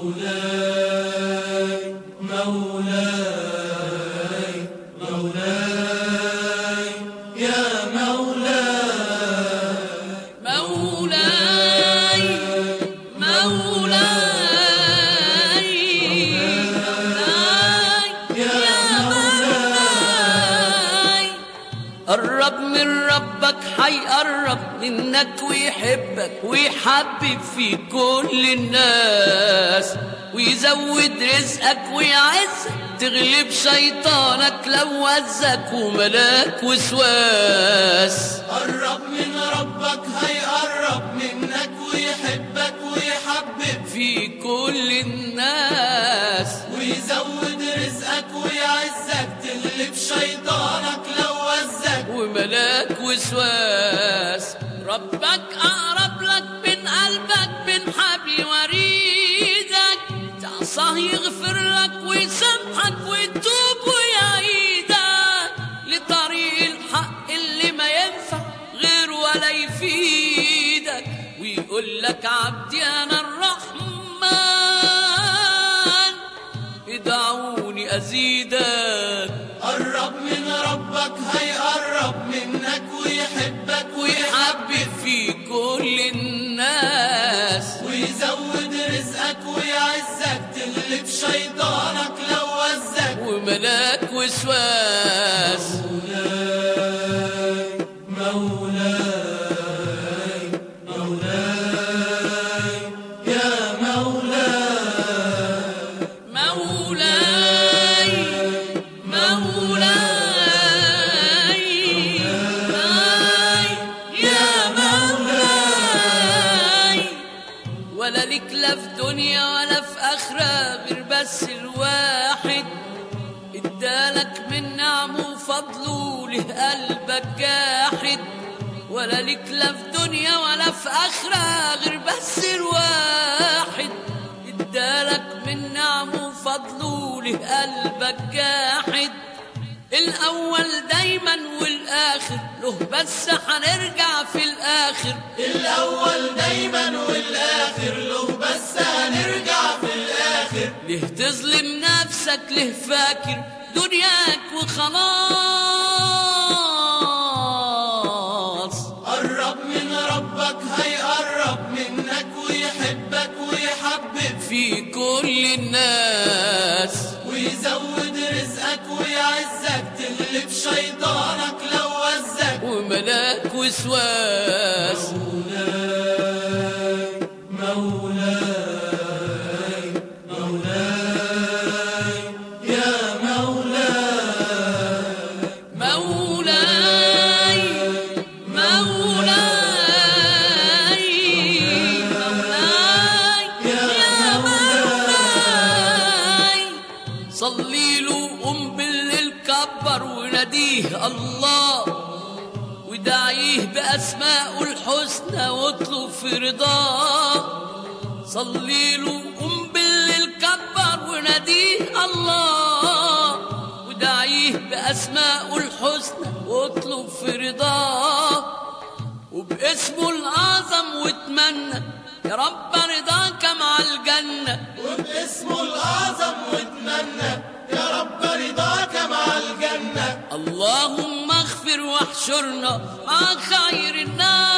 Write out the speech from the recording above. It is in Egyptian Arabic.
مولاي مولاي مولاي يا مولاي مولاي مولاي مولاي يا مولاي قرب من ربك حيقرب منك ويحبك ويحبب في كل الناس ويزود رزقك ويعزك تغلب شيطانك لو وزك وملاك وسواس قرب من ربك هيقرب منك ويحبك ويحبب في كل الناس ويزود رزقك ويعزك تغلب شيطانك لو وزك وملاك وسواس ربك أقرب لك من قلبك من حبل وريدك تعصاه يغفر لك ويسامحك ويتوب ويعيدك لطريق الحق اللي ما ينفع غير ولا يفيدك ويقول لك عبدي أنا الرحمن ادعوني أزيدك قرب من ربك هيقرب منك ويحبك ويحبب في كل الناس ويزود رزقك ويعزك تغلب شيطانك لو وزك وملاك وسواس مولاي مولاي مولاي يا مولاي مولاي مولاي مولاي يا مولاي ولا لك لا في دنيا ولا في آخرة غير بس الواحد ادالك من نعمه وفضله له قلبك جاحد ولا لك لا في دنيا ولا في آخرة غير بس الواحد ادالك من نعمه وفضله له قلبك جاحد الأول دايما والآخر له بس هنرجع في الآخر الأول دايما والآخر له بس هنرجع في الآخر ليه تظلم نفسك ليه فاكر دنياك وخلاص قرب من ربك هيقرب منك ويحبك ويحبب في كل الناس ويزود رزقك ويعزك تغلب شيطانك لو وزك وملاك وسواس مولاي مولاي مولاي يا مولاي مولاي مولاي مولاي يا مولاي صلي له قم بالليل كبر وناديه الله ودعيه بأسماء الحسنى واطلب في رضاه صلي له قم بالليل كبر وناديه الله ودعيه بأسماء الحسنى واطلب في رضاه وباسمه الأعظم واتمنى يا رب رضاك مع الجنة وباسمه الأعظم واتمنى يا رب رضاك مع الجنة اللهم اغفر واحشرنا مع خير الناس